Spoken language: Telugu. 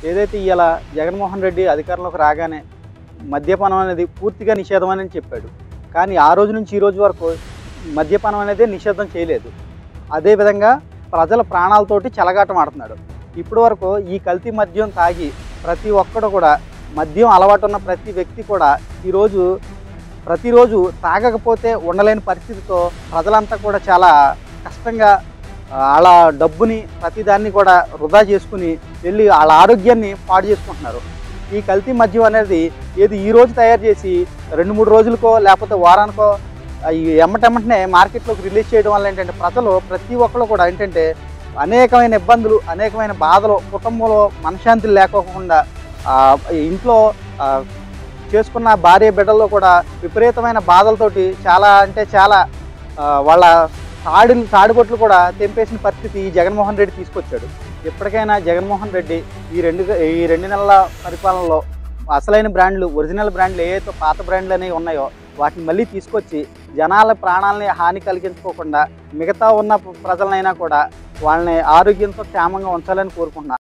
ఏదైతే ఇవాళ జగన్మోహన్ రెడ్డి అధికారంలోకి రాగానే మద్యపానం అనేది పూర్తిగా నిషేధం అని చెప్పాడు కానీ ఆ రోజు నుంచి ఈ రోజు వరకు మద్యపానం అనేది నిషేధం చేయలేదు అదేవిధంగా ప్రజల ప్రాణాలతోటి చెలగాటం ఆడుతున్నాడు ఇప్పటి వరకు ఈ కల్తీ మద్యం తాగి ప్రతి ఒక్కడు కూడా మద్యం అలవాటు ఉన్న ప్రతి వ్యక్తి కూడా ఈరోజు ప్రతిరోజు తాగకపోతే ఉండలేని పరిస్థితితో ప్రజలంతా కూడా చాలా కష్టంగా ఆ, వాళ్ళ డబ్బుని ప్రతిదాన్ని కూడా వృధా చేసుకుని వెళ్ళి వాళ్ళ ఆరోగ్యాన్ని పాడు చేసుకుంటున్నారు ఈ కల్తీ మద్యం అనేది ఏది ఈ రోజు తయారు చేసి రెండు మూడు రోజులకో లేకపోతే వారానికో ఆ, ఈ ఎమ్మటెమ్మటనే మార్కెట్లోకి రిలీజ్ చేయడం వల్ల ఏంటంటే ప్రజలు ప్రతి ఒక్కరు కూడా ఏంటంటే అనేకమైన ఇబ్బందులు అనేకమైన బాధలు కుటుంబంలో మనశ్శాంతులు లేకోకుండా ఆ, ఇంట్లో ఆ, చేసుకున్న భార్య బిడ్డల్లో కూడా విపరీతమైన బాధలతోటి చాలా అంటే చాలా ఆ, వాళ్ళ తాడి తాడిబొట్లు కూడా తెంపేసిన పరిస్థితి ఈ జగన్మోహన్ రెడ్డి తీసుకొచ్చాడు ఎప్పటికైనా జగన్మోహన్ రెడ్డి ఈ రెండు ఈ రెండు నెలల పరిపాలనలో అసలైన బ్రాండ్లు ఒరిజినల్ బ్రాండ్లు ఏవైతే పాత బ్రాండ్లు అనేవి ఉన్నాయో వాటిని మళ్ళీ తీసుకొచ్చి జనాల ప్రాణాలని హాని కలిగించుకోకుండా మిగతా ఉన్న ప్రజలనైనా కూడా వాళ్ళని ఆరోగ్యంతో క్షేమంగా ఉంచాలని కోరుకుంటున్నా